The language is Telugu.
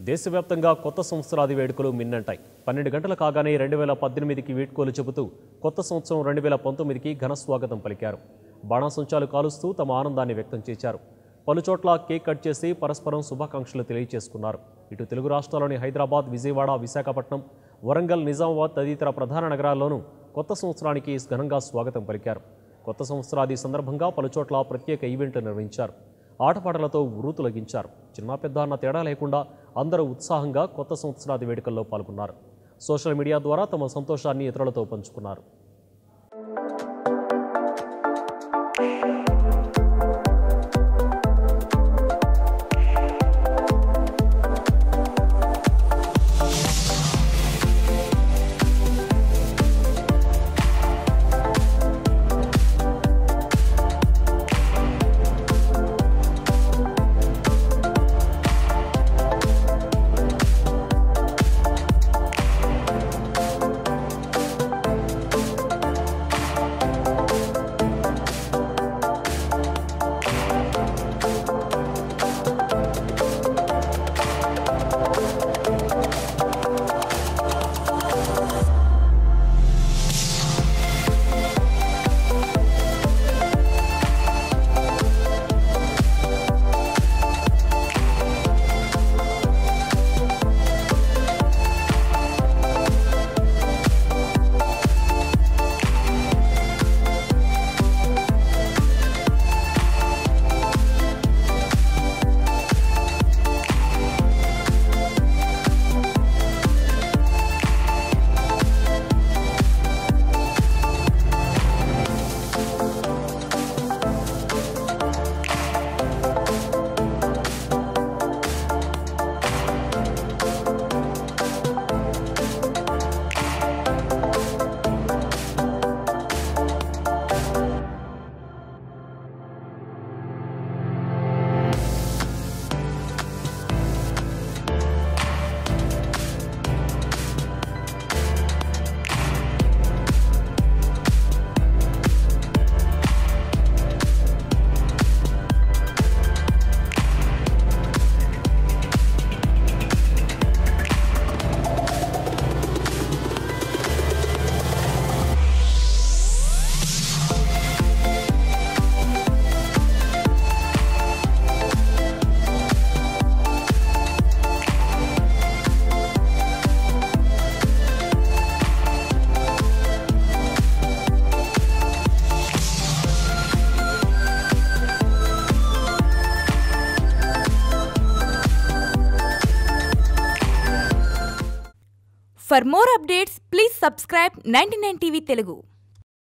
దేశవ్యాప్తంగా కొత్త సంవత్సరాది వేడుకలు మిన్నంటాయి పన్నెండు గంటలు కాగానే రెండు వేల పద్దెనిమిదికి వీడ్కోలు చెబుతూ కొత్త సంవత్సరం రెండు వేల పంతొమ్మిదికి ఘన స్వాగతం పలికారు బాణాసంచాలు కాలుస్తూ తమ ఆనందాన్ని వ్యక్తం చేశారు పలుచోట్ల కేక్ కట్ చేసి పరస్పరం శుభాకాంక్షలు తెలియజేసుకున్నారు ఇటు తెలుగు రాష్ట్రాల్లోని హైదరాబాద్ విజయవాడ విశాఖపట్నం వరంగల్ నిజామాబాద్ తదితర ప్రధాన నగరాల్లోనూ కొత్త సంవత్సరానికి ఘనంగా స్వాగతం పలికారు కొత్త సంవత్సరాది సందర్భంగా పలుచోట్ల ప్రత్యేక ఈవెంట్లు నిర్వహించారు ఆటపాటలతో ఉరుతులగించారు చిన్న పెద్ద అన్న తేడా లేకుండా అందరూ ఉత్సాహంగా కొత్త సంవత్సరాది వేడుకల్లో పాల్గొన్నారు సోషల్ మీడియా ద్వారా తమ సంతోషాన్ని ఇతరులతో పంచుకున్నారు For more updates, please subscribe 99 TV Telugu.